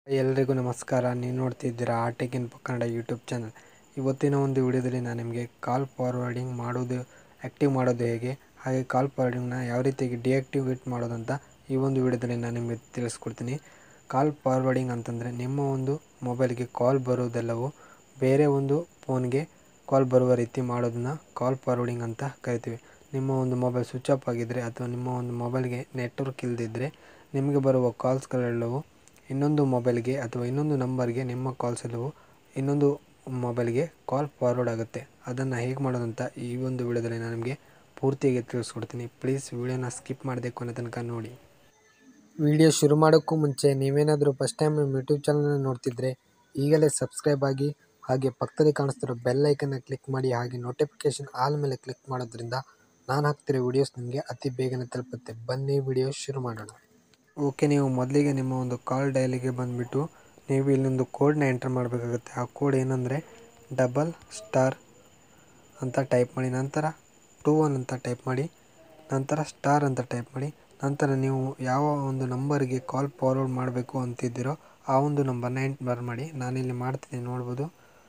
ಎಲ್ರಿಗೂ ನಮಸ್ಕಾರ ನೀವು ನೋಡ್ತಿದ್ದೀರಾ ATech in Kannada YouTube channel ಇವತ್ತಿನ ಒಂದು ವಿಡಿಯೋದಲ್ಲಿ ನಾನು ನಿಮಗೆ ಕಾಲ್ ಫಾರ್ವರ್ಡಿಂಗ್ ಮಾಡೋದು ಆ್ಯಕ್ಟಿವ್ ಮಾಡೋದು ಹೇಗೆ ಹಾಗೆ ಕಾಲ್ ಫಾರ್ವರ್ಡಿಂಗ್ನ ಯಾವ ರೀತಿಯಾಗಿ ಡಿಆಕ್ಟಿವೇಟ್ ಮಾಡೋದಂತ ಈ ಒಂದು ವಿಡಿಯೋದಲ್ಲಿ ನಾನು ನಿಮಗೆ ತಿಳಿಸ್ಕೊಡ್ತೀನಿ ಕಾಲ್ ಫಾರ್ವರ್ಡಿಂಗ್ ಅಂತಂದರೆ ನಿಮ್ಮ ಒಂದು ಮೊಬೈಲ್ಗೆ ಕಾಲ್ ಬರುವುದೆಲ್ಲವೂ ಬೇರೆ ಒಂದು ಫೋನ್ಗೆ ಕಾಲ್ ಬರುವ ರೀತಿ ಮಾಡೋದನ್ನ ಕಾಲ್ ಫಾರ್ವರ್ಡಿಂಗ್ ಅಂತ ಕರಿತೀವಿ ನಿಮ್ಮ ಒಂದು ಮೊಬೈಲ್ ಸ್ವಿಚ್ ಆಫ್ ಆಗಿದ್ದರೆ ಅಥವಾ ನಿಮ್ಮ ಒಂದು ಮೊಬೈಲ್ಗೆ ನೆಟ್ವರ್ಕ್ ಇಲ್ಲದಿದ್ದರೆ ನಿಮಗೆ ಬರುವ ಕಾಲ್ಸ್ಗಳೆಲ್ಲವೂ ಇನ್ನೊಂದು ಮೊಬೈಲ್ಗೆ ಅಥವಾ ಇನ್ನೊಂದು ನಂಬರ್ಗೆ ನಿಮ್ಮ ಕಾಲ್ಸ್ ಎಲ್ಲವೂ ಇನ್ನೊಂದು ಮೊಬೈಲ್ಗೆ ಕಾಲ್ ಫಾರ್ವರ್ಡ್ ಆಗುತ್ತೆ ಅದನ್ನು ಹೇಗೆ ಮಾಡೋದಂತ ಈ ಒಂದು ವಿಡಿಯೋದಲ್ಲಿ ನಾನು ನಿಮಗೆ ಪೂರ್ತಿಯಾಗಿ ತಿಳಿಸ್ಕೊಡ್ತೀನಿ ಪ್ಲೀಸ್ ವಿಡಿಯೋನ ಸ್ಕಿಪ್ ಮಾಡದೆ ಕೊನೆ ತನಕ ನೋಡಿ ವಿಡಿಯೋ ಶುರು ಮಾಡೋಕ್ಕೂ ಮುಂಚೆ ನೀವೇನಾದರೂ ಫಸ್ಟ್ ಟೈಮ್ ನಮ್ಮ ಯೂಟ್ಯೂಬ್ ಚಾನಲ್ನ ನೋಡ್ತಿದ್ರೆ ಈಗಲೇ ಸಬ್ಸ್ಕ್ರೈಬ್ ಆಗಿ ಹಾಗೆ ಪಕ್ಕದಲ್ಲಿ ಕಾಣಿಸ್ತಿರೋ ಬೆಲ್ ಐಕನ್ನ ಕ್ಲಿಕ್ ಮಾಡಿ ಹಾಗೆ ನೋಟಿಫಿಕೇಷನ್ ಆಲ್ ಮೇಲೆ ಕ್ಲಿಕ್ ಮಾಡೋದ್ರಿಂದ ನಾನು ಹಾಕ್ತಿರೋ ವಿಡಿಯೋಸ್ ನಿಮಗೆ ಅತಿ ಬೇಗನೆ ತಲುಪುತ್ತೆ ಬನ್ನಿ ವಿಡಿಯೋ ಶುರು ಮಾಡೋಣ ಓಕೆ ನೀವು ಮೊದಲಿಗೆ ನಿಮ್ಮ ಒಂದು ಕಾಲ್ ಡೈಲಿಗೆ ಬಂದುಬಿಟ್ಟು ನೀವು ಇಲ್ಲೊಂದು ಕೋಡ್ನ ಎಂಟರ್ ಮಾಡಬೇಕಾಗುತ್ತೆ ಆ ಕೋಡ್ ಏನಂದರೆ ಡಬಲ್ ಸ್ಟಾರ್ ಅಂತ ಟೈಪ್ ಮಾಡಿ ನಂತರ ಟೂ ಒನ್ ಅಂತ ಟೈಪ್ ಮಾಡಿ ನಂತರ ಸ್ಟಾರ್ ಅಂತ ಟೈಪ್ ಮಾಡಿ ನಂತರ ನೀವು ಯಾವ ಒಂದು ನಂಬರ್ಗೆ ಕಾಲ್ ಫಾರ್ವರ್ಡ್ ಮಾಡಬೇಕು ಅಂತಿದ್ದೀರೋ ಆ ಒಂದು ನಂಬರ್ನ ಎಂಟರ್ ಮಾಡಿ ನಾನಿಲ್ಲಿ ಮಾಡ್ತೀನಿ ನೋಡ್ಬೋದು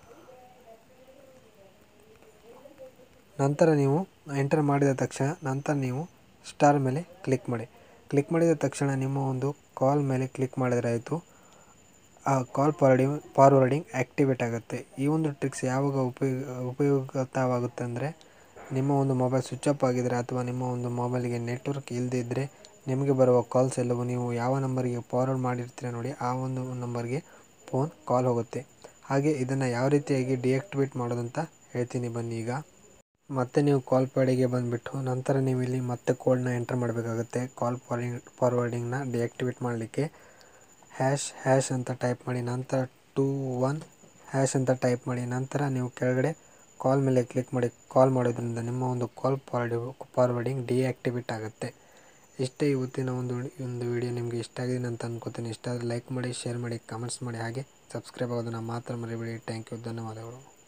ನಂತರ ನೀವು ಎಂಟರ್ ಮಾಡಿದ ತಕ್ಷಣ ನಂತರ ನೀವು ಸ್ಟಾರ್ ಮೇಲೆ ಕ್ಲಿಕ್ ಮಾಡಿ ಕ್ಲಿಕ್ ಮಾಡಿದ ತಕ್ಷಣ ನಿಮ್ಮ ಒಂದು ಕಾಲ್ ಮೇಲೆ ಕ್ಲಿಕ್ ಮಾಡಿದರೆ ಆಯಿತು ಆ ಕಾಲ್ ಫಾರ್ವರ್ಡಿಂಗ್ ಫಾರ್ವರ್ಡಿಂಗ್ ಆ್ಯಕ್ಟಿವೇಟ್ ಆಗುತ್ತೆ ಈ ಒಂದು ಟ್ರಿಕ್ಸ್ ಯಾವಾಗ ಉಪಯೋಗ ಉಪಯುಕ್ತವಾಗುತ್ತೆ ಅಂದರೆ ನಿಮ್ಮ ಒಂದು ಮೊಬೈಲ್ ಸ್ವಿಚ್ ಆಫ್ ಆಗಿದ್ದರೆ ಅಥವಾ ನಿಮ್ಮ ಒಂದು ಮೊಬೈಲ್ಗೆ ನೆಟ್ವರ್ಕ್ ಇಲ್ಲದೇ ಇದ್ದರೆ ನಿಮಗೆ ಬರುವ ಕಾಲ್ಸ್ ಎಲ್ಲವೂ ನೀವು ಯಾವ ನಂಬರ್ಗೆ ಫಾರ್ವರ್ಡ್ ಮಾಡಿರ್ತೀರ ನೋಡಿ ಆ ಒಂದು ನಂಬರ್ಗೆ ಫೋನ್ ಕಾಲ್ ಹೋಗುತ್ತೆ ಹಾಗೆ ಇದನ್ನು ಯಾವ ರೀತಿಯಾಗಿ ಡಿಆಕ್ಟಿವೇಟ್ ಮಾಡೋದಂತ ಹೇಳ್ತೀನಿ ಬನ್ನಿ ಈಗ ಮತ್ತೆ ನೀವು ಕಾಲ್ ಪ್ಯಾಡಿಗೆ ಬಂದುಬಿಟ್ಟು ನಂತರ ನೀವು ಇಲ್ಲಿ ಮತ್ತೆ ಕೋಡ್ನ ಎಂಟರ್ ಮಾಡಬೇಕಾಗುತ್ತೆ ಕಾಲ್ ಫಾರ್ವಿಂಗ್ ಫಾರ್ವರ್ಡಿಂಗ್ನ ಡಿಆಕ್ಟಿವೇಟ್ ಮಾಡಲಿಕ್ಕೆ ಹ್ಯಾಶ್ ಹ್ಯಾಶ್ ಅಂತ ಟೈಪ್ ಮಾಡಿ ನಂತರ ಟೂ ಒನ್ ಹ್ಯಾಶ್ ಅಂತ ಟೈಪ್ ಮಾಡಿ ನಂತರ ನೀವು ಕೆಳಗಡೆ ಕಾಲ್ ಮೇಲೆ ಕ್ಲಿಕ್ ಮಾಡಿ ಕಾಲ್ ಮಾಡೋದ್ರಿಂದ ನಿಮ್ಮ ಒಂದು ಕಾಲ್ ಫಾರ್ಡಿ ಫಾರ್ವರ್ಡಿಂಗ್ ಡಿಆಕ್ಟಿವೇಟ್ ಆಗುತ್ತೆ ಇಷ್ಟೇ ಇವತ್ತಿನ ಒಂದು ಒಂದು ವಿಡಿಯೋ ನಿಮಗೆ ಇಷ್ಟ ಆಗಿದೆ ಅಂತ ಅನ್ಕೋತೀನಿ ಇಷ್ಟ ಆದರೆ ಲೈಕ್ ಮಾಡಿ ಶೇರ್ ಮಾಡಿ ಕಮೆಂಟ್ಸ್ ಮಾಡಿ ಹಾಗೆ ಸಬ್ಸ್ಕ್ರೈಬ್ ಆಗೋದನ್ನು ಮಾತ್ರ ಮರಿಬೇಡಿ ಥ್ಯಾಂಕ್ ಯು ಧನ್ಯವಾದಗಳು